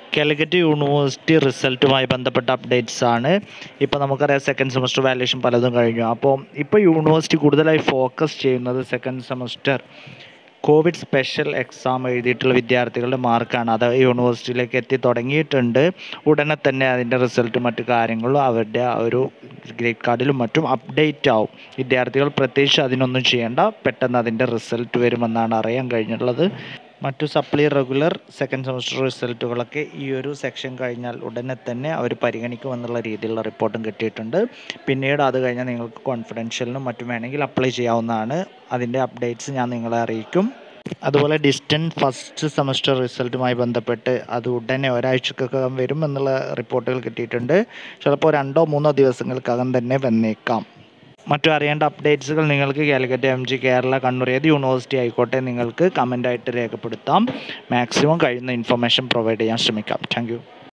Calicut university റിസൾട്ടുമായി ബന്ധപ്പെട്ട updates ആണ് ഇപ്പോൾ നമുക്കറിയാം സെക്കൻഡ് സെമസ്റ്റർ വാല്യുവേഷൻ പലതും കഴിഞ്ഞു അപ്പോൾ ഇപ്പോൾ യൂണിവേഴ്സിറ്റി കൂടുതലായി ഫോക്കസ് ചെയ്യുന്നത് second semester covid special exam എഴുതിയിട്ടുള്ള വിദ്യാർത്ഥികളുടെ മാർക്കാണ് അത് യൂണിവേഴ്സിറ്റിയിലേക്ക് എത്തി തുടങ്ങിയിട്ടുണ്ട് ഉടനെ തന്നെ അതിൻ്റെ റിസൾട്ടും മറ്റു കാര്യങ്ങളും അവരുടെ ആ ഒരു ഗ്രേഡ് കാർഡിലും മറ്റും അപ്ഡേറ്റ് ആവും വിദ്യാർത്ഥികൾ പ്രത്യേകിച്ച് അതിനൊന്നും ചെയ്യേണ്ട പെട്ടെന്ന് അതിൻ്റെ റിസൾട്ട് വരുമെന്നാണ് അറിയാൻ കഴിഞ്ഞിട്ടുള്ളത് മറ്റു സപ്ലി റെഗുലർ സെക്കൻഡ് സെമസ്റ്റർ റിസൾട്ടുകളൊക്കെ ഈ ഒരു സെക്ഷൻ കഴിഞ്ഞാൽ ഉടനെ തന്നെ അവർ പരിഗണിക്കുമെന്നുള്ള രീതിയിലുള്ള റിപ്പോർട്ടും കിട്ടിയിട്ടുണ്ട് പിന്നീട് അത് കഴിഞ്ഞാൽ നിങ്ങൾക്ക് കോൺഫിഡൻഷ്യലിനും മറ്റും വേണമെങ്കിൽ അപ്ലൈ ചെയ്യാവുന്നതാണ് അതിൻ്റെ അപ്ഡേറ്റ്സ് ഞാൻ നിങ്ങളെ അറിയിക്കും അതുപോലെ ഡിസ്റ്റൻസ് ഫസ്റ്റ് സെമസ്റ്റർ റിസൾട്ടുമായി ബന്ധപ്പെട്ട് അത് ഉടനെ ഒരാഴ്ചക്കകം വരും എന്നുള്ള റിപ്പോർട്ടുകൾ കിട്ടിയിട്ടുണ്ട് ചിലപ്പോൾ രണ്ടോ മൂന്നോ ദിവസങ്ങൾക്കകം തന്നെ വന്നേക്കാം മറ്റു അറിയേണ്ട അപ്ഡേറ്റ്സുകൾ നിങ്ങൾക്ക് കാലിക്കറ്റ് എം ജി കേരള കണ്ണൂർ ഏത് യൂണിവേഴ്സിറ്റി ആയിക്കോട്ടെ നിങ്ങൾക്ക് കമൻ്റായിട്ട് രേഖപ്പെടുത്താം മാക്സിമം കഴിയുന്ന ഇൻഫർമേഷൻ പ്രൊവൈഡ് ചെയ്യാൻ ശ്രമിക്കാം താങ്ക്